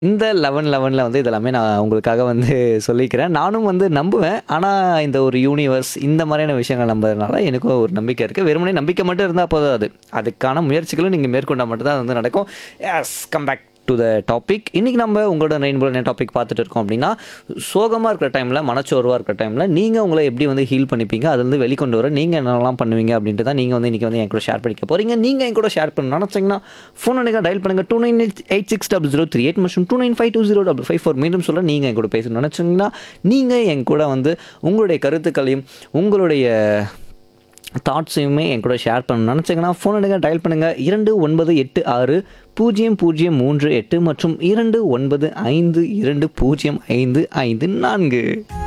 இந்த 11 11ல வந்து இதெல்லாமே நான் உங்களுக்காக வந்து சொல்லிக்கிறேன். நானும் வந்து நம்புவேன். ஆனா, இந்த ஒரு யூனிவர்ஸ் இந்த மாதிரியான விஷயங்கள் நம்புறதுனால எனக்கும் ஒரு நம்பிக்கை இருக்கு. வெறுமனே நம்பிக்கை மட்டும் இருந்தா போதாது. அதுக்கான முயற்சிகளும் நீங்க மேற்கொண்டா மட்டும் தான் அது வந்து நடக்கும். Yes come back to the topic. இன்னைக்கு நம்ம உங்களோட ரெயின்போல என்ன டாபிக் பார்த்துட்டு இருக்கோம் அப்படின்னா, சோகமா இருக்கிற டைம்ல, மனச்சோர்வா இருக்கிற டைம்ல நீங்க உங்கள எப்படி வந்து ஹீல் பண்ணிப்பீங்க? அதுலேருந்து வெளிக்கொண்டு வர நீங்க என்னென்னலாம் பண்ணுவீங்க? அப்படின்ட்டு தான் நீங்க வந்து இன்னைக்கு வந்து என் கூட ஷேர் பண்ணிக்க போறீங்க. நீங்க என் கூட ஷேர் பண்ணணும்னு நினைச்சீங்கன்னா, ஃபோன் பண்ணுங்க டயல் பண்ணுங்க 29860038 மற்றும் 29520554 மீண்டும் சொல்ல நீங்க என் கூட பேசணும்னு நினைச்சீங்கன்னா, நீங்க என் கூட வந்து உங்களுடைய கருத்துக்களையும், உங்களுடைய தாட்ஸையுமே என் கூட ஷேர் பண்ணணும்னு நினச்சிங்கன்னா ஃபோன் எடுங்க டயல் பண்ணுங்கள் இரண்டு ஒன்பது எட்டு ஆறு பூஜ்ஜியம் பூஜ்ஜியம் மூன்று எட்டு மற்றும் இரண்டு ஒன்பது ஐந்து இரண்டு பூஜ்ஜியம் ஐந்து ஐந்து நான்கு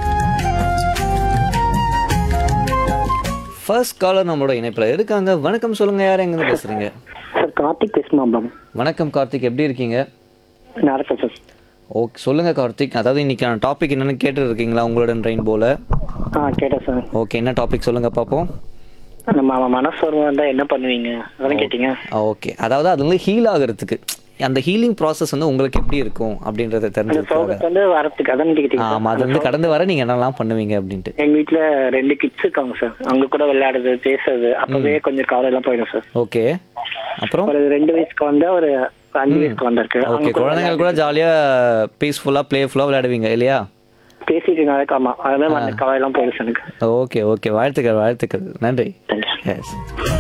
ஃபர்ஸ்ட் காலர் நம்மளோட இணைப்பில் இருக்காங்க வணக்கம் சொல்லுங்க யார் எங்கேருந்து பேசுறீங்க சார் கார்த்திக் பேசுமா மேம் வணக்கம் கார்த்திக் எப்படி இருக்கீங்க நான் இருக்கேன் சார் ஓகே சொல்லுங்க கார்த்திக் அதாவது இன்னைக்கான டாபிக் என்னன்னு கேட்டு இருக்கீங்களா உங்களோட ட்ரெயின் போல ஆ கேட்டேன் சார் ஓகே என்ன டாபிக் சொல்லுங்க பார்ப்போம் நம்ம மனசோர்வா இருந்தா என்ன பண்ணுவீங்க அதெல்லாம் கேட்டீங்க ஓகே அதாவது அது வந்து ஹீல் ஆகுறதுக்கு அந்த ஹீலிங் ப்ராசஸ் வந்து உங்களுக்கு எப்படி இருக்கும் அப்படின்றத அந்த தெரிஞ்சுக்கிறதுக்காக சோகத்தை வந்து வரத்துக்கு அதான் கேட்டீங்க ஆமா அது வந்து கடந்து வர நீங்க என்னெல்லாம் பண்ணுவீங்க அப்படின்ட்டு எங்க வீட்ல ரெண்டு கிட்ஸ் இருக்காங்க சார் அவங்க கூட விளையாடுறது பேசுறது அப்பவே கொஞ்சம் கவலை எல்லாம் போயிடும் சார் ஓகே அப்புறம் ஒரு ரெண்டு வயசுக்கு வந்தா ஒரு அஞ்சு வயசுக்கு வந்திருக்கு ஓகே அவங்க கூட குழந்தைங்க கூட ஜாலியா பீஸ்ஃபுல்லா பிளேஃபுல்லா விளையாடுவீங்க இல்லையா பேசிட்டு இருந்தாலே ஆமா அதெல்லாம் அந்த கவலை எல்லாம் போயிடும் சார் எனக்கு ஓகே ஓகே வாழ்த்துக்கள் வாழ்த்துக்கள் நன்றி தேங்க்யூ எஸ்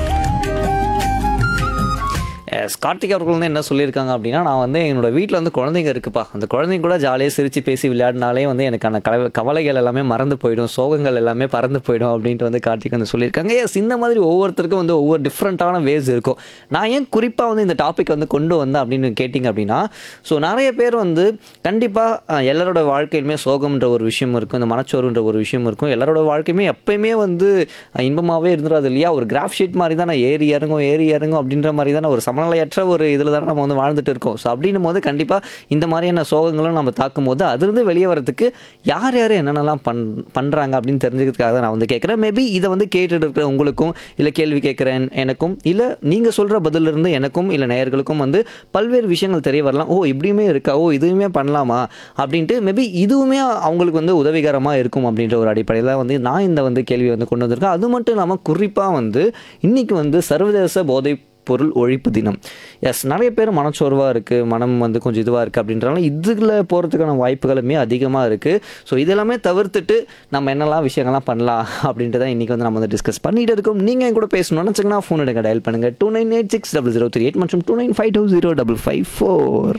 எஸ் கார்த்திக் அவர்கள் வந்து என்ன சொல்லியிருக்காங்க அப்படின்னா நான் வந்து என்னோட வீட்டில் வந்து குழந்தைங்க இருக்குப்பா அந்த குழந்தைங்க கூட ஜாலியாக சிரித்து பேசி விளையாடினாலே வந்து எனக்கான கவ கவலைகள் எல்லாமே மறந்து போயிடும் சோகங்கள் எல்லாமே பறந்து போயிடும் அப்படின்ட்டு வந்து கார்த்திக் வந்து சொல்லியிருக்காங்க எஸ் இந்த மாதிரி ஒவ்வொருத்தருக்கும் வந்து ஒவ்வொரு டிஃப்ரெண்ட்டான வேஸ் இருக்கும் நான் ஏன் குறிப்பாக வந்து இந்த டாபிக் வந்து கொண்டு வந்தேன் அப்படின்னு கேட்டிங்க அப்படின்னா ஸோ நிறைய பேர் வந்து கண்டிப்பாக எல்லாரோட வாழ்க்கையிலுமே சோகம்ன்ற ஒரு விஷயம் இருக்கும் இந்த மனச்சோர்வுன்ற ஒரு விஷயம் இருக்கும் எல்லாரோட வாழ்க்கையுமே எப்பயுமே வந்து இன்பமாகவே இருந்துடாது இல்லையா ஒரு கிராஃப் ஷீட் மாதிரி தான் ஏறி இறங்கும் ஏறி இறங்கும் அப்படின்ற மாதிரி தானே ஒரு சமநிலையற்ற ஒரு இதில் தானே நம்ம வந்து வாழ்ந்துட்டு இருக்கோம் ஸோ அப்படின்னும் போது கண்டிப்பாக இந்த மாதிரியான சோகங்களும் நம்ம தாக்கும் போது அதுலேருந்து வெளியே வரதுக்கு யார் யார் என்னென்னலாம் பண் பண்ணுறாங்க அப்படின்னு தெரிஞ்சுக்கிறதுக்காக தான் நான் வந்து கேட்குறேன் மேபி இதை வந்து கேட்டுட்டு இருக்கிற உங்களுக்கும் இல்லை கேள்வி கேட்குறேன் எனக்கும் இல்லை நீங்கள் சொல்கிற பதிலிருந்து எனக்கும் இல்லை நேயர்களுக்கும் வந்து பல்வேறு விஷயங்கள் தெரிய வரலாம் ஓ இப்படியுமே இருக்கா ஓ இதுவுமே பண்ணலாமா அப்படின்ட்டு மேபி இதுவுமே அவங்களுக்கு வந்து உதவிகரமாக இருக்கும் அப்படின்ற ஒரு அடிப்படையில் வந்து நான் இந்த வந்து கேள்வி வந்து கொண்டு வந்திருக்கேன் அது மட்டும் இல்லாமல் குறிப்பாக வந்து இன்னைக்கு வந்து சர்வதேச போதை பொருள் ஒழிப்பு தினம் எஸ் நிறைய பேர் மனச்சோர்வாக இருக்குது மனம் வந்து கொஞ்சம் இதுவாக இருக்குது அப்படின்றனால இதில் போகிறதுக்கான வாய்ப்புகளுமே அதிகமாக இருக்குது ஸோ இதெல்லாமே தவிர்த்துட்டு நம்ம என்னெல்லாம் விஷயங்கள்லாம் பண்ணலாம் அப்படின்ட்டு தான் இன்றைக்கி வந்து நம்ம வந்து டிஸ்கஸ் பண்ணிட்டு இருக்கோம் நீங்கள் என் கூட பேசணும்னு நினச்சிங்கன்னா ஃபோன் எடுங்க டயல் பண்ணுங்கள் two nine eight six double zero three eight மற்றும் two nine five two zero double five four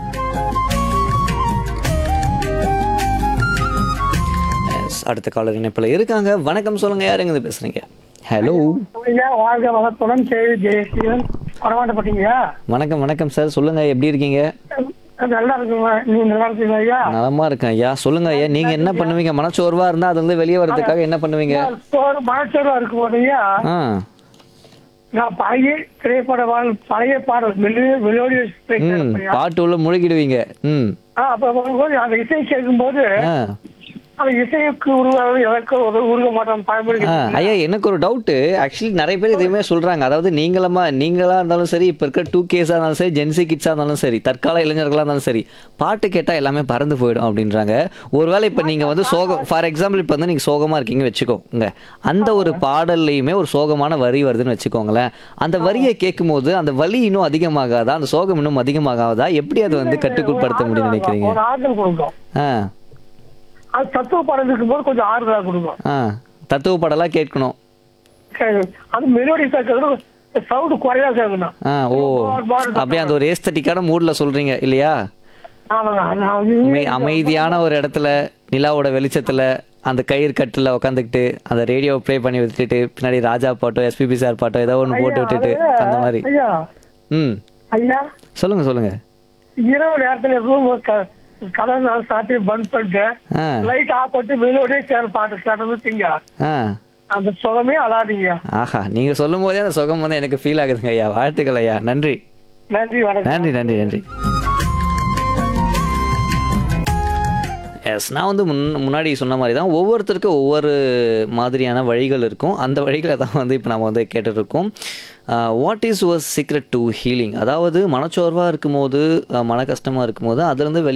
yes அடுத்த காலர் இணைப்பில் இருக்காங்க வணக்கம் சொல்லுங்கள் யார் எங்கே பேசுகிறீங்க ஹலோ ஐயா வாழ்க வளத்துடன் செய்தி ஜெயசீலன் வரமாட்டப்பட்டீங்கய்யா வணக்கம் வணக்கம் சார் சொல்லுங்கள் எப்படி இருக்கீங்க நல்லா இருக்குங்க நீ நல்லா இருக்கீங்க ஐயா நலமா இருக்கேன் ஐயா சொல்லுங்க ஐயா நீங்க என்ன பண்ணுவீங்க மனச்சோர்வா இருந்தா அது வந்து வெளியே வரதுக்காக என்ன பண்ணுவீங்க ஒரு மனச்சோர்வா இருக்கும் போது ஐயா ஆ நான் பழைய திரைப்பட வாழ் பழைய பாடல் மெலு மெலோடி ம் பாட்டு உள்ள முழுகிடுவீங்க ம் அப்ப வரும்போது அந்த இசை கேட்கும்போது ஆ அந்த இசைக்கு உருவாக எதற்கு ஒரு உருக மாட்டோம் பழமொழி ஆ, ஐயா எனக்கு ஒரு டவுட்டு ஆக்சுவலி நிறைய பேர் இதுவுமே சொல்றாங்க அதாவது நீங்களமா நீங்களா இருந்தாலும் சரி இப்போ இருக்கிற டூ கேஸாக இருந்தாலும் சரி ஜென்சி கிட்ஸாக இருந்தாலும் சரி தற்கால இளைஞர்களாக இருந்தாலும் சரி பாட்டு கேட்டால் எல்லாமே பறந்து போயிடும் அப்படின்றாங்க ஒருவேளை இப்போ நீங்கள் வந்து சோகம் ஃபார் எக்ஸாம்பிள் இப்போ வந்து நீங்கள் சோகமாக இருக்கீங்க வச்சுக்கோங்க அந்த ஒரு பாடல்லையுமே ஒரு சோகமான வரி வருதுன்னு வச்சுக்கோங்களேன் அந்த வரியை கேட்கும்போது அந்த வலி இன்னும் அதிகமாகாதா அந்த சோகம் இன்னும் அதிகமாகாதா எப்படி அதை வந்து கட்டுக்குட்படுத்த முடியும்னு நினைக்கிறீங்க ஒரு ஆறுதல் கொடுக்கும் ஆ அது தத்துவ பாடல் இருக்கும்போது கொஞ்சம் ஆறுதலா கொடுக்கும் ஆ தத்துவ பாடலாக கேட்கணும் சரி. அது மெலோடி கேட்கறது சவுண்ட் குறையா கேட்கணும் ஆ ஓ அப்படியே அந்த ஒரு ஏஸ்தட்டிக்கான மூட்ல சொல்றீங்க இல்லையா ஆமாங்க நான் வந்து அமை- அமைதியான ஒரு இடத்துல நிலாவோட வெளிச்சத்துல அந்த கயிறு கட்டில் உட்காந்துக்கிட்டு அந்த ரேடியோ ப்ளே பண்ணி விட்டுட்டு பின்னாடி ராஜா பாட்டோ எஸ்பிபி சார் பாட்டோ ஏதோ ஒன்று போட்டு விட்டுட்டு அந்த மாதிரி ஐயா ம் ஐயா சொல்லுங்க சொல்லுங்க இரவு நேரத்துல ரூம் கதை சாத்தி பந்த் பண்ணிட்டு ஆ லைட் ஆஃப் பண்ணிட்டு வெளியோடய சேர் பாட்டு கேட்டதுங்க ஆ அந்த சுகமே அழாதீங்க ஆஹா நீங்க சொல்லும் போதே அந்த சுகம் வந்து எனக்கு ஃபீல் ஆகுதுங்க ஐயா வாழ்த்துக்கள் ஐயா நன்றி நன்றி வணக்கம் நன்றி நன்றி நன்றி எஸ் நான் வந்து முன் முன்னாடி சொன்ன மாதிரி தான் ஒவ்வொருத்தருக்கும் ஒவ்வொரு மாதிரியான வழிகள் இருக்கும் அந்த வழிகளை தான் வந்து இப்போ நம்ம வந்து கேட்டுட்ருக்கோம் what is your secret to healing அதாவது மனச்சோர்வாக இருக்கும்போது அஹ், மன கஷ்டமாக இருக்கும்போது அதுலேருந்து வெளியே